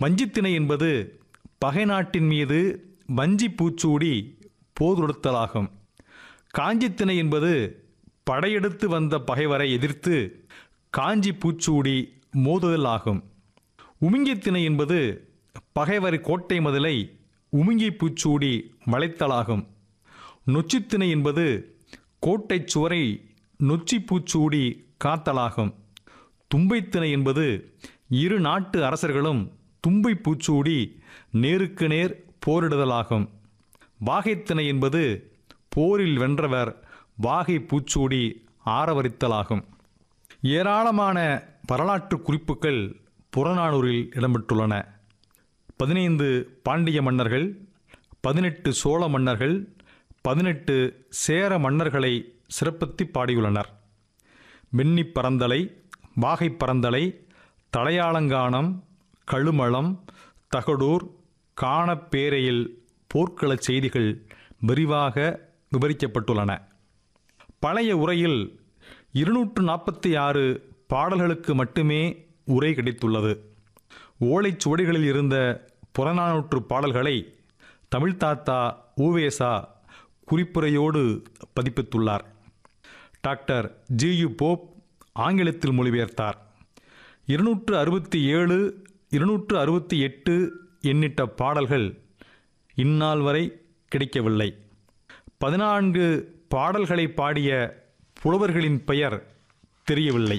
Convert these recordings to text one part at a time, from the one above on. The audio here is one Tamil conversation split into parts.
வஞ்சித்திணை என்பது பகை நாட்டின் மீது வஞ்சி பூச்சூடி போர் தொடுத்தலாகும் காஞ்சித்திணை என்பது படையெடுத்து வந்த பகைவரை எதிர்த்து காஞ்சி பூச்சூடி மோதுதல் ஆகும் உமிங்கித்திணை என்பது பகைவர் கோட்டை மதிலை உமிங்கி பூச்சூடி வளைத்தலாகும் நொச்சித்திணை என்பது கோட்டை சுவரை நொச்சி பூச்சூடி காத்தலாகும் தும்பைத்திணை என்பது இரு நாட்டு அரசர்களும் தும்பை பூச்சூடி நேருக்கு நேர் போரிடுதலாகும் வாகைத்திணை என்பது போரில் வென்றவர் வாகை பூச்சூடி ஆரவரித்தலாகும் ஏராளமான வரலாற்று குறிப்புகள் புறநானூரில் இடம்பெற்றுள்ளன பதினைந்து பாண்டிய மன்னர்கள் பதினெட்டு சோழ மன்னர்கள் பதினெட்டு சேர மன்னர்களை சிறப்பித்து பாடியுள்ளனர் வெண்ணி பரந்தலை வாகை பரந்தலை தலையாளங்கானம் கழுமளம் தகடூர் காணப்பேரையில் போர்க்களச் செய்திகள் விரிவாக விவரிக்கப்பட்டுள்ளன பழைய உரையில் இருநூற்று நாற்பத்தி ஆறு பாடல்களுக்கு மட்டுமே உரை கிடைத்துள்ளது ஓலைச்சுவடிகளில் இருந்த புறநானூற்று பாடல்களை தமிழ் தாத்தா ஊவேசா குறிப்புரையோடு பதிப்பித்துள்ளார் டாக்டர் ஜியு போப் ஆங்கிலத்தில் மொழிபெயர்த்தார் இருநூற்று அறுபத்தி ஏழு இருநூற்று அறுபத்தி எட்டு எண்ணிட்ட பாடல்கள் இந்நாள் வரை கிடைக்கவில்லை பதினான்கு பாடல்களை பாடிய புலவர்களின் பெயர் தெரியவில்லை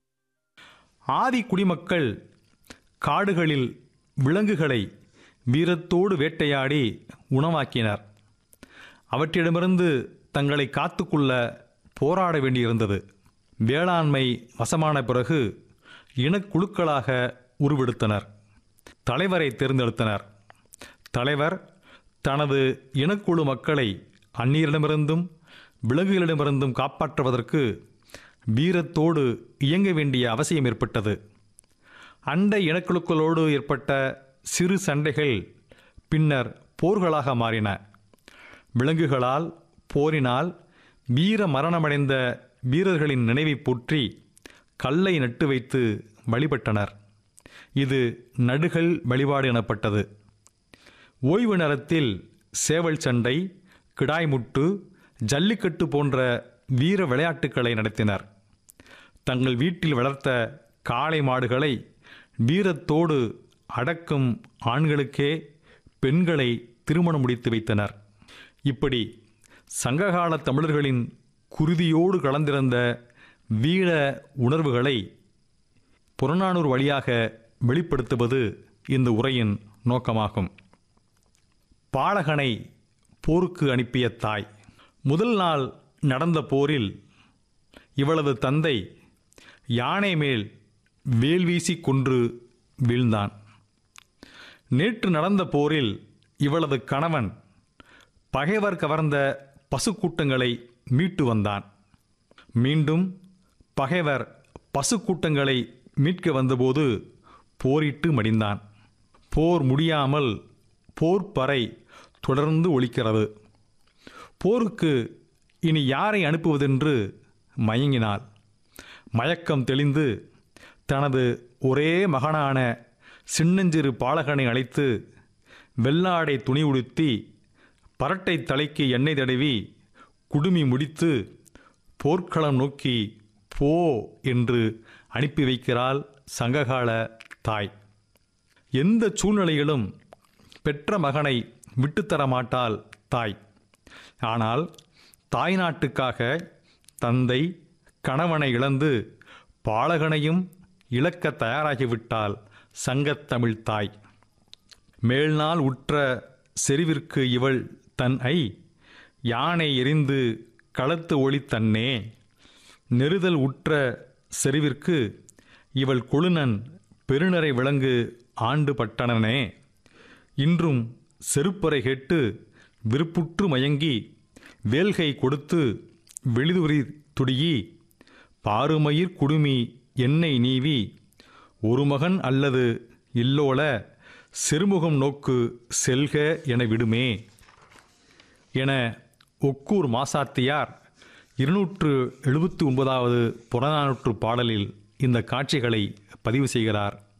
ஆதி குடிமக்கள் காடுகளில் விலங்குகளை வீரத்தோடு வேட்டையாடி உணவாக்கினர் அவற்றிடமிருந்து தங்களை காத்துக்கொள்ள போராட வேண்டியிருந்தது வேளாண்மை வசமான பிறகு இனக்குழுக்களாக உருவெடுத்தனர் தலைவரை தேர்ந்தெடுத்தனர் தலைவர் தனது இனக்குழு மக்களை அந்நியரிடமிருந்தும் விலங்குகளிடமிருந்தும் காப்பாற்றுவதற்கு வீரத்தோடு இயங்க வேண்டிய அவசியம் ஏற்பட்டது அண்டை இனக்குழுக்களோடு ஏற்பட்ட சிறு சண்டைகள் பின்னர் போர்களாக மாறின விலங்குகளால் போரினால் வீர மரணமடைந்த வீரர்களின் நினைவை போற்றி கல்லை நட்டு வைத்து வழிபட்டனர் இது நடுகள் வழிபாடு எனப்பட்டது ஓய்வு நேரத்தில் சேவல் சண்டை கிடாய்முட்டு ஜல்லிக்கட்டு போன்ற வீர விளையாட்டுக்களை நடத்தினர் தங்கள் வீட்டில் வளர்த்த காளை மாடுகளை வீரத்தோடு அடக்கும் ஆண்களுக்கே பெண்களை திருமணம் முடித்து வைத்தனர் இப்படி சங்ககால தமிழர்களின் குருதியோடு கலந்திருந்த வீர உணர்வுகளை புறநானூறு வழியாக வெளிப்படுத்துவது இந்த உரையின் நோக்கமாகும் பாலகனை போருக்கு அனுப்பிய தாய் முதல் நாள் நடந்த போரில் இவளது தந்தை யானை மேல் வேல் வீசி கொன்று வீழ்ந்தான் நேற்று நடந்த போரில் இவளது கணவன் பகைவர் கவர்ந்த பசுக்கூட்டங்களை மீட்டு வந்தான் மீண்டும் பகைவர் பசுக்கூட்டங்களை மீட்க வந்தபோது போரிட்டு மடிந்தான் போர் முடியாமல் போர் பறை தொடர்ந்து ஒலிக்கிறது போருக்கு இனி யாரை அனுப்புவதென்று மயங்கினாள் மயக்கம் தெளிந்து தனது ஒரே மகனான சின்னஞ்சிறு பாலகனை அழைத்து வெள்ளாடை துணி உடுத்தி பரட்டை தலைக்கு எண்ணெய் தடவி குடுமி முடித்து போர்க்களம் நோக்கி போ என்று அனுப்பி வைக்கிறாள் சங்ககால தாய் எந்த சூழ்நிலையிலும் பெற்ற மகனை விட்டுத்தர மாட்டாள் தாய் ஆனால் தாய் நாட்டுக்காக தந்தை கணவனை இழந்து பாலகனையும் இழக்க தயாராகிவிட்டாள் சங்கத்தமிழ் தாய் மேல்நாள் உற்ற செறிவிற்கு இவள் தன் ஐ யானை எரிந்து களத்து ஒளி தன்னே நெருதல் உற்ற செறிவிற்கு இவள் கொழுநன் பெருநரை விலங்கு ஆண்டு பட்டனனே இன்றும் செருப்பறை கேட்டு விருப்புற்று மயங்கி வேல்கை கொடுத்து வெளிதுரி துடியி பாருமயிர் குடுமி எண்ணெய் நீவி ஒரு மகன் அல்லது இல்லோல சிறுமுகம் நோக்கு செல்க என விடுமே என ஒக்கூர் மாசாத்தியார் இருநூற்று எழுபத்தி ஒன்பதாவது புறநானூற்று பாடலில் இந்த காட்சிகளை பதிவு செய்கிறார்